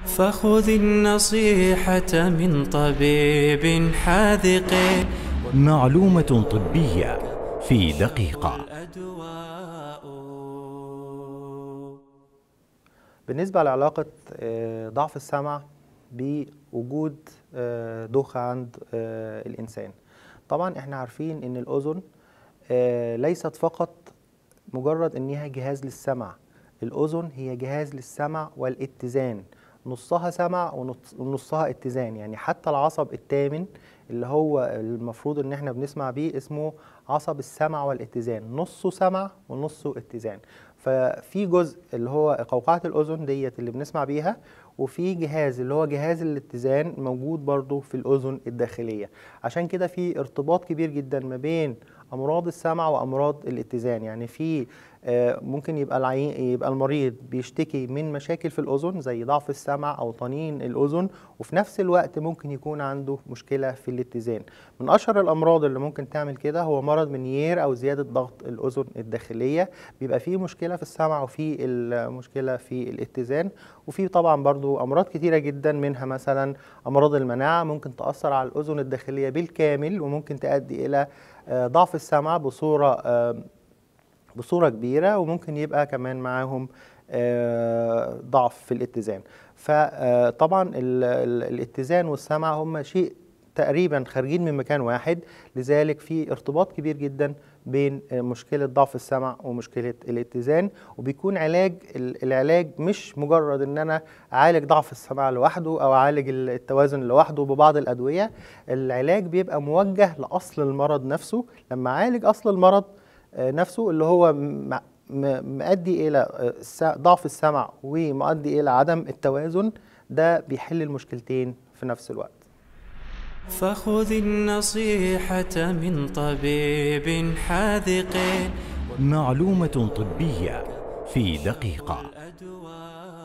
فخذ النصيحة من طبيب حاذق معلومة طبية في دقيقة الأدواء بالنسبة لعلاقة آه، ضعف السمع بوجود آه، دوخة عند آه، الإنسان طبعا احنا عارفين ان الأذن آه، ليست فقط مجرد انها جهاز للسمع الأذن هي جهاز للسمع والاتزان نصها سمع ونص- ونصها اتزان يعني حتى العصب الثامن اللي هو المفروض ان احنا بنسمع بيه اسمه عصب السمع والاتزان نصه سمع ونصه اتزان ففي جزء اللي هو قوقعة الأذن ديت اللي بنسمع بيها وفي جهاز اللي هو جهاز الاتزان موجود برضو في الأذن الداخلية عشان كده في ارتباط كبير جدا ما بين أمراض السمع وأمراض الاتزان يعني في آه، ممكن يبقى العين يبقى المريض بيشتكي من مشاكل في الأذن زي ضعف السمع أو طنين الأذن وفي نفس الوقت ممكن يكون عنده مشكلة في الاتزان من أشهر الأمراض اللي ممكن تعمل كده هو مرض منيير أو زيادة ضغط الأذن الداخلية بيبقى فيه مشكلة في السمع وفي المشكلة في الاتزان وفي طبعا برضو أمراض كتيرة جدا منها مثلا أمراض المناعة ممكن تأثر على الأذن الداخلية بالكامل وممكن تؤدي إلى آه، ضعف السمع بصورة آه، بصورة كبيرة وممكن يبقى كمان معاهم آه، ضعف في الاتزان فطبعا ال- ال- الاتزان والسمع هما شيء تقريبا خارجين من مكان واحد لذلك في ارتباط كبير جدا بين آه، مشكلة ضعف السمع ومشكلة الاتزان وبيكون علاج ال- العلاج مش مجرد ان انا اعالج ضعف السمع لوحده او اعالج ال- التوازن لوحده ببعض الادوية العلاج بيبقى موجه لاصل المرض نفسه لما اعالج اصل المرض آه، نفسه اللي هو م- م- مؤدي الى آه، الس- ضعف السمع ومؤدي الى عدم التوازن ده بيحل المشكلتين في نفس الوقت فخذ النصيحة من طبيب حاذق معلومة طبية في دقيقة الأدواء